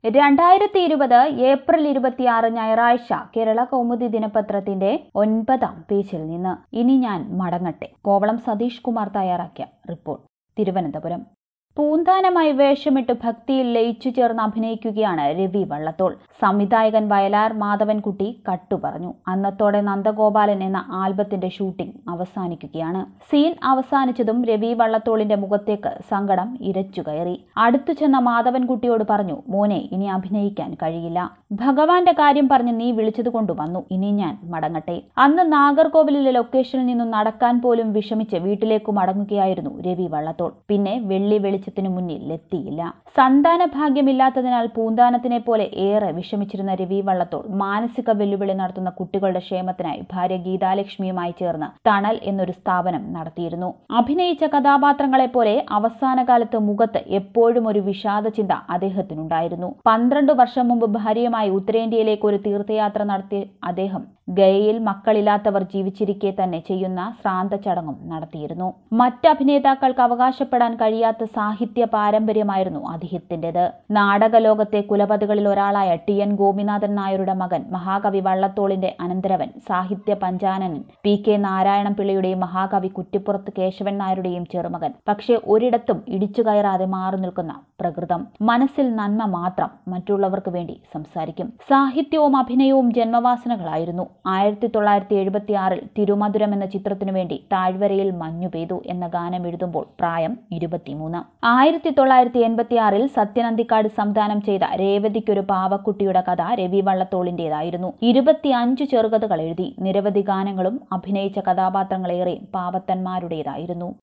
രണ്ടായിരത്തി ഇരുപത് ഏപ്രിൽ ഇരുപത്തിയാറ് ഞായറാഴ്ച കേരള കൗമുദി ദിനപത്രത്തിന്റെ ഒൻപതാം പേജിൽ നിന്ന് ഇനി ഞാൻ മടങ്ങട്ടെ കോവളം സതീഷ് കുമാർ തയ്യാറാക്കിയ റിപ്പോർട്ട് തിരുവനന്തപുരം പൂന്താനമായി വേഷമിട്ട് ഭക്തിയിൽ ലയിച്ചു ചേർന്ന് അഭിനയിക്കുകയാണ് രവി വള്ളത്തോൾ സംവിധായകൻ വയലാർ മാധവൻകുട്ടി കട്ടു പറഞ്ഞു അന്നത്തോടെ നന്ദഗോപാലൻ എന്ന ആൽബത്തിന്റെ ഷൂട്ടിംഗ് അവസാനിക്കുകയാണ് സീൻ അവസാനിച്ചതും രവി വള്ളത്തോളിന്റെ മുഖത്തേക്ക് സങ്കടം ഇരച്ചു കയറി അടുത്തു ചെന്ന മാധവൻകുട്ടിയോട് പറഞ്ഞു മോനെ ഇനി അഭിനയിക്കാൻ കഴിയില്ല ഭഗവാന്റെ കാര്യം പറഞ്ഞ് നീ വിളിച്ചത് കൊണ്ടു വന്നു ഇനി ഞാൻ മടങ്ങട്ടെ അന്ന് നാഗർകോവിലിലെ ലൊക്കേഷനിൽ നിന്നും നടക്കാൻ പോലും വിഷമിച്ച് വീട്ടിലേക്ക് മടങ്ങുകയായിരുന്നു രവി വള്ളത്തോൾ പിന്നെ വെള്ളി വെളിച്ചത്തിനു മുന്നിൽ എത്തിയില്ല സന്താന ഭാഗ്യമില്ലാത്തതിനാൽ പൂന്താനത്തിനെ പോലെ ഏറെ വിഷമിച്ചിരുന്ന രവി വള്ളത്തോൾ മാനസിക വെല്ലുവിളി നടത്തുന്ന കുട്ടികളുടെ ക്ഷേമത്തിനായി ഭാര്യ ഗീതാലക്ഷ്മിയുമായി ചേർന്ന് തണൽ എന്നൊരു സ്ഥാപനം നടത്തിയിരുന്നു അഭിനയിച്ച കഥാപാത്രങ്ങളെ പോലെ അവസാന കാലത്ത് മുഖത്ത് എപ്പോഴും ഒരു വിഷാദ ചിന്ത അദ്ദേഹത്തിനുണ്ടായിരുന്നു പന്ത്രണ്ട് വർഷം മുമ്പ് ഭാര്യയുമായി ഉത്തരേന്ത്യയിലേക്ക് ഒരു തീർത്ഥയാത്ര നടത്തി അദ്ദേഹം ഗയയിൽ മക്കളില്ലാത്തവർ ജീവിച്ചിരിക്കെ തന്നെ ചെയ്യുന്ന ശ്രാന്ത ചടങ്ങും നടത്തിയിരുന്നു മറ്റ് അഭിനേതാക്കൾക്ക് അവകാശപ്പെടാൻ കഴിയാത്ത സാഹിത്യ പാരമ്പര്യമായിരുന്നു അദ്ദേഹത്തിൻ്റെത് നാടക ലോകത്തെ കുലപതികളിൽ ഒരാളായ ടി എൻ ഗോപിനാഥൻ നായരുടെ മകൻ മഹാകവി വള്ളത്തോളിന്റെ അനന്തരവൻ സാഹിത്യ പഞ്ചാനനൻ പി കെ നാരായണൻ പിള്ളയുടെയും മഹാകവി കുറ്റിപ്പുറത്ത് കേശവൻ നായരുടെയും ചെറുമകൻ പക്ഷേ ഒരിടത്തും ഇടിച്ചു കയറാതെ മാറി നിൽക്കുന്ന പ്രകൃതം മനസ്സിൽ നന്മ മാത്രം മറ്റുള്ളവർക്ക് വേണ്ടി സംസാരിക്കും സാഹിത്യവും അഭിനയവും ജന്മവാസനകളായിരുന്നു ആയിരത്തി തൊള്ളായിരത്തി എഴുപത്തി ആറിൽ തിരുമധുരം എന്ന ചിത്രത്തിനു വേണ്ടി താഴ്വരയിൽ മഞ്ഞു പെയ്തു എന്ന ഗാനം എഴുതുമ്പോൾ പ്രായം ഇരുപത്തിമൂന്ന് ആയിരത്തി തൊള്ളായിരത്തി എൺപത്തി ആറിൽ സത്യനന്ദിക്കാട് സംവിധാനം ചെയ്ത രേവതിക്കൊരു പാവക്കുട്ടിയുടെ കഥ രവി വള്ളത്തോളിന്റേതായിരുന്നു ഇരുപത്തിയഞ്ച് ചെറുകഥകൾ എഴുതി നിരവധി ഗാനങ്ങളും അഭിനയിച്ച കഥാപാത്രങ്ങളേറെ പാവത്തന്മാരുടേതായിരുന്നു